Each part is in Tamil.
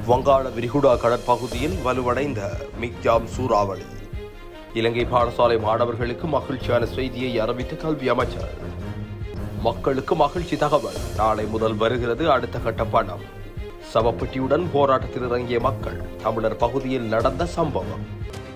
வங்காள விரிகுடா கடற்பகுதியில் வலுவடைந்த மிக்ஜாம் சூறாவளி இலங்கை பாடசாலை மாணவர்களுக்கு மகிழ்ச்சியான செய்தியை அறிவித்த கல்வி அமைச்சர் மக்களுக்கு மகிழ்ச்சி தகவல் நாளை முதல் வருகிறது அடுத்த கட்ட பணம் சவப்பெட்டியுடன் போராட்டத்தில் இறங்கிய மக்கள் தமிழர் பகுதியில் நடந்த சம்பவம்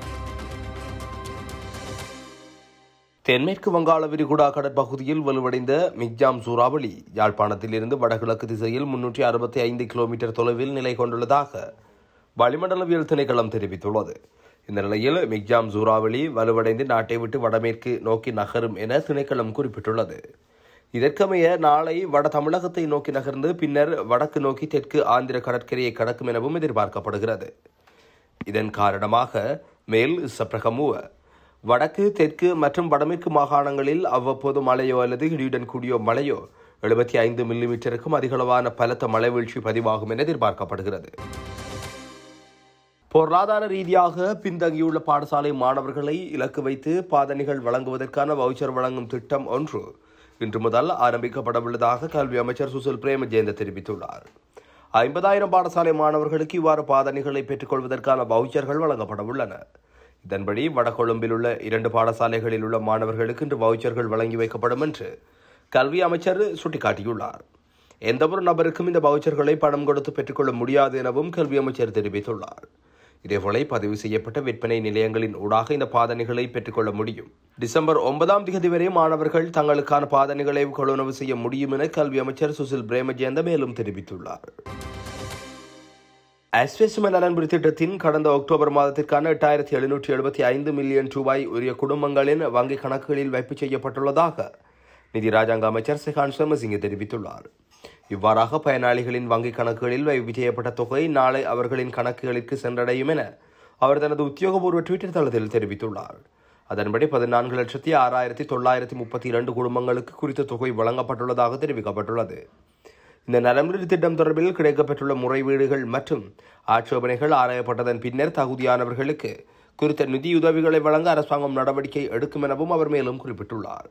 தென்மேற்கு வங்காள விரிகுடா கடற்பகுதியில் வலுவடைந்த மிக்ஜாம் சூறாவளி யாழ்ப்பாணத்தில் இருந்து வடகிழக்கு திசையில் முன்னூற்றி அறுபத்தி ஐந்து கிலோமீட்டர் தொலைவில் நிலை கொண்டுள்ளதாக வளிமண்டலவியல் திணைக்களம் தெரிவித்துள்ளது இந்த நிலையில் மிக்ஜாம் சூறாவளி வலுவடைந்து நாட்டை விட்டு வடமேற்கு நோக்கி நகரும் என திணைக்களம் குறிப்பிட்டுள்ளது இதற்கமைய நாளை வட தமிழகத்தை நோக்கி நகர்ந்து பின்னர் வடக்கு நோக்கி தெற்கு ஆந்திர கடற்கரையை கடக்கும் எனவும் எதிர்பார்க்கப்படுகிறது இதன் காரணமாக மேல் சப்ரகமுவ வடக்கு தெற்கு மற்றும் வடமேற்கு மாகாணங்களில் அவ்வப்போது மழையோ அல்லது இடியுடன் கூடிய மழையோ எழுபத்தி ஐந்து மில்லிமீட்டருக்கும் அதிகளவான பலத்த மழை வீழ்ச்சி பதிவாகும் என எதிர்பார்க்கப்படுகிறது பொருளாதார ரீதியாக பின்தங்கியுள்ள பாடசாலை மாணவர்களை இலக்கு வைத்து பாதணிகள் வழங்குவதற்கான வவுச்சர் வழங்கும் திட்டம் ஒன்று இன்று முதல் ஆரம்பிக்கப்படவுள்ளதாக கல்வி அமைச்சர் சுசில் பிரேமஜெயந்த தெரிவித்துள்ளார் ஐம்பதாயிரம் பாடசாலை மாணவர்களுக்கு இவ்வாறு பாதணிகளை பெற்றுக்கொள்வதற்கான வவுச்சர்கள் வழங்கப்பட உள்ளன இதன்படி வடகொழும்பில் உள்ள இரண்டு பாடசாலைகளில் உள்ள மாணவர்களுக்கு இன்று வவுச்சர்கள் வழங்கி வைக்கப்படும் என்று கல்வி அமைச்சர் சுட்டிக்காட்டியுள்ளார் எந்தவொரு நபருக்கும் இந்த வவுச்சர்களை பணம் கொடுத்து பெற்றுக்கொள்ள முடியாது எனவும் கல்வி அமைச்சர் தெரிவித்துள்ளார் இதேபோல பதிவு செய்யப்பட்ட விற்பனை நிலையங்களின் ஊடாக இந்த பாதணிகளை பெற்றுக்கொள்ள முடியும் டிசம்பர் ஒன்பதாம் தேதி வரை மாணவர்கள் தங்களுக்கான பாதணிகளை கொள்வனவு செய்ய முடியும் என கல்வி அமைச்சர் சுசில் பிரேமஜெயந்த மேலும் தெரிவித்துள்ளார் அஸ்வெஸ்ம நலன்புரி திட்டத்தின் கடந்த அக்டோபர் மாதத்திற்கான எட்டாயிரத்தி எழுநூற்றி எழுபத்தி ஐந்து மில்லியன் ரூபாய் உரிய குடும்பங்களின் வங்கிக் கணக்குகளில் வைப்பு செய்யப்பட்டுள்ளதாக நிதி ராஜாங்க அமைச்சர் செகான் சர்மசிங்க தெரிவித்துள்ளார் இவ்வாறாக பயனாளிகளின் வங்கிக் கணக்குகளில் வைப்பு செய்யப்பட்ட தொகை நாளை அவர்களின் கணக்குகளுக்கு சென்றடையும் என அவர் தனது உத்தியோகபூர்வ ட்விட்டர் தளத்தில் தெரிவித்துள்ளார் அதன்படி பதினான்கு லட்சத்தி ஆறாயிரத்தி தொள்ளாயிரத்தி முப்பத்தி இரண்டு குடும்பங்களுக்கு குறித்த தொகை வழங்கப்பட்டுள்ளதாக தெரிவிக்கப்பட்டுள்ளது இந்த நலமுறை திட்டம் தொடர்பில் கிடைக்கப்பெற்றுள்ள முறைகேடுகள் மற்றும் ஆட்சேபனைகள் ஆராயப்பட்டதன் பின்னர் தகுதியானவர்களுக்கு குறித்த நிதியுதவிகளை வழங்க அரசாங்கம் நடவடிக்கை எடுக்கும் எனவும் அவர் மேலும் குறிப்பிட்டுள்ளார்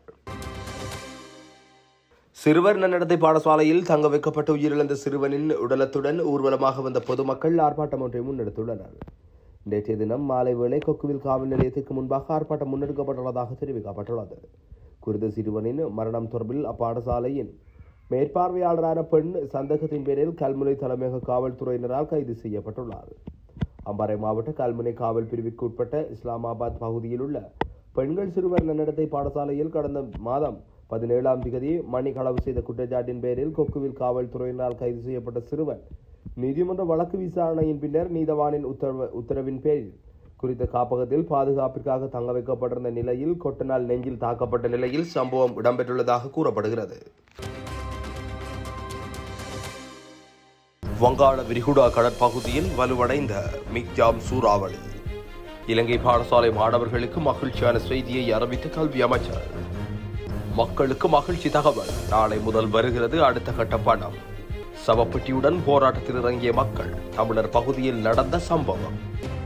சிறுவர் நன்னடத்தை பாடசாலையில் தங்க வைக்கப்பட்டு உயிரிழந்த சிறுவனின் உடலத்துடன் ஊர்வலமாக வந்த பொதுமக்கள் ஆர்ப்பாட்டம் ஒன்றை முன்னெடுத்துள்ளனர் நேற்றைய தினம் மாலை வேளை கொக்குவில் காவல் நிலையத்திற்கு முன்பாக ஆர்ப்பாட்டம் முன்னெடுக்கப்பட்டுள்ளதாக தெரிவிக்கப்பட்டுள்ளது குறித்த சிறுவனின் மரணம் தொடர்பில் அப்பாடசாலையின் மேற்பார்வையாளரான பெண் சந்தேகத்தின் பேரில் கல்முனை தலைமையக காவல்துறையினரால் கைது செய்யப்பட்டுள்ளார் அம்பாறை மாவட்ட கல்முனை காவல் பிரிவிற்கு உட்பட்ட இஸ்லாமாபாத் பகுதியில் உள்ள பெண்கள் சிறுவர் நன்னடத்தை பாடசாலையில் கடந்த மாதம் பதினேழாம் திகதி மணி களவு செய்த குற்றச்சாட்டின் பேரில் கொக்குவில் காவல்துறையினரால் கைது செய்யப்பட்ட சிறுவன் நீதிமன்ற வழக்கு விசாரணையின் பின்னர் நீதவானின் உத்தரவு உத்தரவின் பேரில் குறித்த காப்பகத்தில் பாதுகாப்பிற்காக தங்க வைக்கப்பட்டிருந்த நிலையில் கொட்டனால் நெஞ்சில் தாக்கப்பட்ட நிலையில் சம்பவம் இடம்பெற்றுள்ளதாக கூறப்படுகிறது வங்காள விரிகுடா கடற்பகுதியில் வலுவடைந்த மிக்ஜாம் சூறாவளி இலங்கை பாடசாலை மாணவர்களுக்கு மகிழ்ச்சியான செய்தியை அறிவித்த கல்வி அமைச்சர் மக்களுக்கு மகிழ்ச்சி தகவல் நாளை முதல் வருகிறது அடுத்த கட்ட பணம் சவப்பெட்டியுடன் போராட்டத்தில் இறங்கிய மக்கள் தமிழர் பகுதியில் நடந்த சம்பவம்